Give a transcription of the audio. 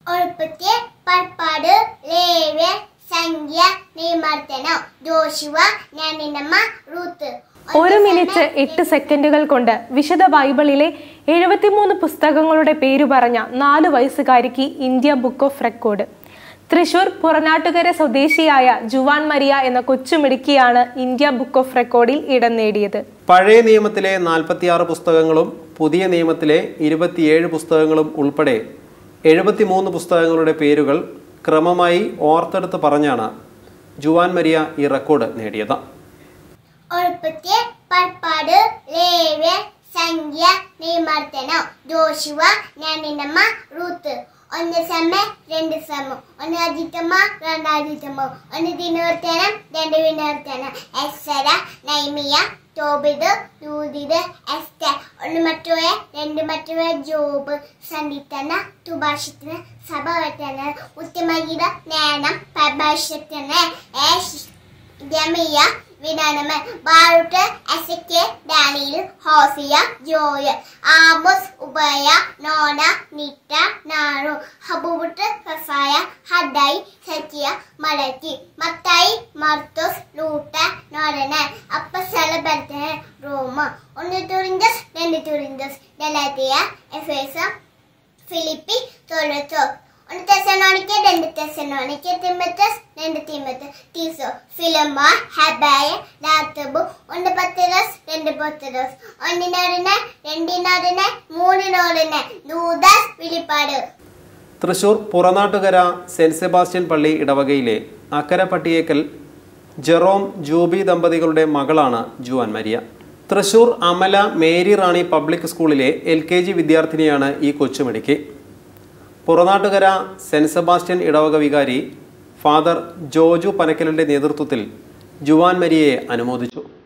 ഉൾപ്പത്തി പൽപ്പാട് ലേവ്യ സംഖ്യ നിമർത്തനം ജോഷുവ ഞാനിനമ്മ റൂത്ത് ഒരു മിനിറ്റ് എട്ട് സെക്കൻഡുകൾ കൊണ്ട് വിശുദ്ധ ബൈബിളിലെ എഴുപത്തിമൂന്ന് പുസ്തകങ്ങളുടെ പേര് പറഞ്ഞ നാല് വയസ്സുകാരിക്ക് India book of record Thrissur Puranattukara സ്വദേശിയായ ജുവാൻ മരിയ എന്ന കൊച്ചുമിടുക്കിയാണ് ഇന്ത്യ ബുക്ക് ഓഫ് റെക്കോർഡിൽ ഇടം നേടിയത് പഴയ നിയമത്തിലെ നാൽപ്പത്തിയാറ് പുസ്തകങ്ങളും പുതിയ നിയമത്തിലെ ഇരുപത്തിയേഴ് പുസ്തകങ്ങളും ഉൾപ്പെടെ എഴുപത്തിമൂന്ന് പുസ്തകങ്ങളുടെ പേരുകൾ ക്രമമായി ഓർത്തെടുത്ത് പറഞ്ഞാണ് ജുവാൻ മരിയ ഈ റെക്കോർഡ് നേടിയത് ഉൾപ്പത്തി പൽപ്പാട് ലേവ്യ സംഖ്യ നിമർത്തനം ജോഷുവ ഞാനിനമ്മ റൂത്ത് ഒന്ന് സമ രണ്ട് സമം ഒന്ന് അജിത്തമ്മ രണ്ട് അജിത്തമ്മ ഒന്ന് ദിനവർത്തനം രണ്ട് വിനവർത്തനം എക്സര നൈമിയ തോബിത് ലൂതിത് എസ്റ്റർ ഒന്ന് മറ്റുവേ രണ്ട് മറ്റുവേ ജോബ് സന്ധിത്തന തുഭാഷത്തിന് സഭ വട്ടന ഉത്തമഗീത നേണം പ്രഭാഷത്തിന് ഏഷ് ജമിയ വിനാനമൻ ബാറുട്ട് എസക്കെ ഡാനിയൽ ഹോസിയ ജോയ ആമോസ് ഉബയ നോന നിറ്റ നാണു ഹബുബുട്ട് ഹസായ ഹഡായി സച്ചിയ മലക്കി മത്തായി മർത്തോസ് ലൂട്ട നോരന അപ്പസല ബർത്തന റോമ ഒന്ന് തുറിന്തസ് രണ്ട് തുറിന്തസ് ഡലാത്തിയ എഫേസ ഫിലിപ്പി തൊലത്തോ ഒന്ന് തെസനോണിക്ക രണ്ട് തെസനോണിക്ക തിമത്തസ് രണ്ട് തിമത്ത് തീസോ ഫിലമ ഹബായ ലാത്തബു ഒന്ന് പത്തിരസ് രണ്ട് പത്തിരസ് ഒന്നിനോടിന് രണ്ടിനോടിന് മൂന്നിനോടിന് ദൂദാസ് വിളിപ്പാട് തൃശൂർ പുറനാട്ടുകര സെന്റ് സെബാസ്റ്റ്യൻ പള്ളി ഇടവകയിലെ അക്കര പട്ടിയേക്കൽ ജെറോം ജൂബി ദമ്പതികളുടെ മകളാണ് ജുവാൻ മരിയ തൃശൂർ അമല മേരി റാണി പബ്ലിക് സ്കൂളിലെ എൽ കെ ജി വിദ്യാർത്ഥിനിയാണ് ഈ കൊച്ചുമിടുക്കി പുറനാട്ടുകര സെന്റ് സെബാസ്റ്റ്യൻ ഇടവക വികാരി ഫാദർ ജോജു പനക്കലിന്റെ നേതൃത്വത്തിൽ ജുവാൻ മരിയയെ അനുമോദിച്ചു